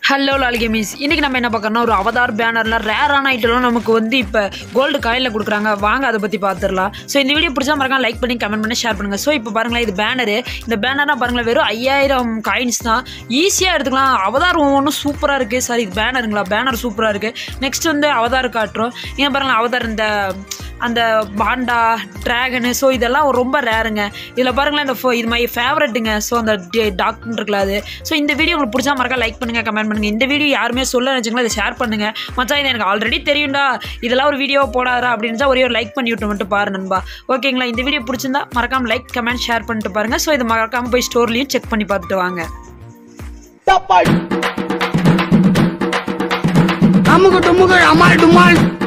hello Lal கேமிஸ் இன்னைக்கு நம்ம என்ன பார்க்கறோம்னா ஒரு அவதார் பேனர்ல ரேரான ஐட்டம்லாம் நமக்கு வந்து இப்போ கோல்டு காயினில் கொடுக்குறாங்க வாங்க அதை பற்றி பார்த்துடலாம் ஸோ இந்த வீடியோ பிடிச்சா மறக்காம லைக் பண்ணி கமெண்ட் பண்ணி ஷேர் பண்ணுங்க ஸோ இப்போ பாருங்களேன் இது பேனரு இந்த பேனர்னா பாருங்களேன் வெறும் ஐயாயிரம் காயின்ஸ் தான் ஈஸியாக எடுத்துக்கலாம் அவதார் ஒவ்வொன்றும் சூப்பராக இருக்குது சாரி இது பேனருங்களா பேனர் சூப்பராக இருக்குது நெக்ஸ்ட் வந்து அவதார் காட்டுறோம் இங்கே பாருங்களேன் அவதார் இந்த அந்த பாண்டா ட்ராகனு ஸோ இதெல்லாம் ரொம்ப ரேருங்க இதில் பாருங்களேன் இந்த ஃபோ இது மாதிரி ஃபேவரட்டுங்க ஸோ அந்த டாக்டர் இருக்குல்ல அது ஸோ இந்த வீடியோ உங்களுக்கு பிடிச்சா மறக்கா லைக் பண்ணுங்கள் கமெண்ட் பண்ணுங்கள் இந்த வீடியோ யாருமே சொல்ல நினச்சிங்களா இதை ஷேர் பண்ணுங்கள் மச்சான் இது எனக்கு ஆல்ரெடி தெரியும்டா இதெல்லாம் ஒரு வீடியோ போடாதா அப்படின்னு ஒரே ஒரு லைக் பண்ணி விட்டு மட்டும் பாரு நண்பா ஓகேங்களா இந்த வீடியோ பிடிச்சிருந்தா மறக்காம லைக் கமெண்ட் ஷேர் பண்ணிட்டு பாருங்கள் ஸோ இது மறக்காம போய் ஸ்டோர்லையும் செக் பண்ணி பார்த்துட்டு வாங்க அமுக்கு டுமுக்கு அமால் டுமால்